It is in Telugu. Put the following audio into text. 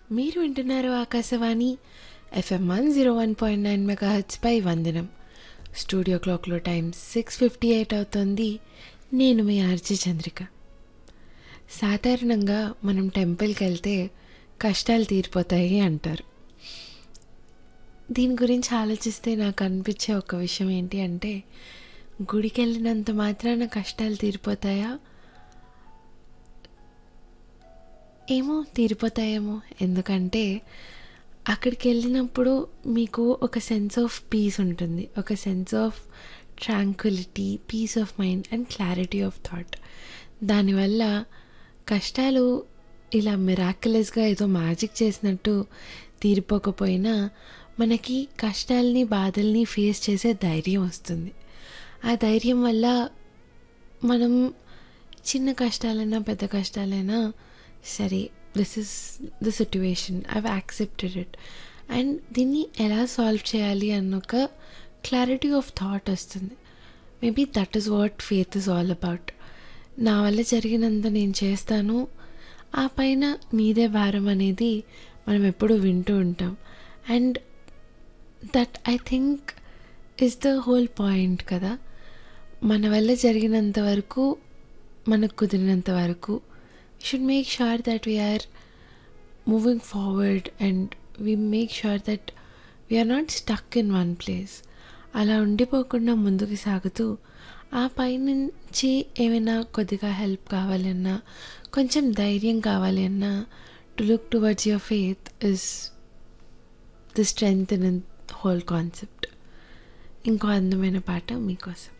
మీరు వింటున్నారు Akashvani FM one zero one point nine మెగా పై వందనం స్టూడియో క్లాక్లో టైం సిక్స్ ఫిఫ్టీ ఎయిట్ అవుతుంది నేను మీ ఆర్జీ చంద్రిక సాధారణంగా మనం టెంపుల్కి వెళ్తే కష్టాలు తీరిపోతాయి అంటారు దీని గురించి ఆలోచిస్తే నాకు అనిపించే ఒక విషయం ఏంటి అంటే గుడికి వెళ్ళినంత మాత్రాన కష్టాలు తీరిపోతాయా ఏమో తీరిపోతాయేమో ఎందుకంటే అక్కడికి వెళ్ళినప్పుడు మీకు ఒక సెన్స్ ఆఫ్ పీస్ ఉంటుంది ఒక sense of tranquility peace of mind and clarity of thought దానివల్ల కష్టాలు ఇలా మిరాక్యులస్గా ఏదో మ్యాజిక్ చేసినట్టు తీరిపోకపోయినా మనకి కష్టాలని బాధల్ని ఫేస్ చేసే ధైర్యం వస్తుంది ఆ ధైర్యం వల్ల మనం చిన్న కష్టాలైనా పెద్ద కష్టాలైనా సరే this is the situation I accepted it and దీన్ని ఎలా సాల్వ్ చేయాలి అన్న ఒక క్లారిటీ ఆఫ్ థాట్ వస్తుంది maybe that is what faith is all about నా వల్ల జరిగినంత నేను చేస్తాను ఆ పైన నీదే భారం అనేది మనం ఎప్పుడు వింటూ ఉంటాం and that I think is the whole point కదా మన వల్ల జరిగినంత వరకు మనకు కుదిరినంత వరకు should make sure that we are moving forward and we make sure that we are not stuck in one place అలా ఉండిపోకుండా ముందుకు సాగుతూ ఆ పైనుంచి ఏమైనా కొద్దిగా హెల్ప్ కావాలన్నా కొంచెం ధైర్యం కావాలి అన్నా to look towards your faith is the strength in whole concept ఇంకో అందమైన పాట మీకోసం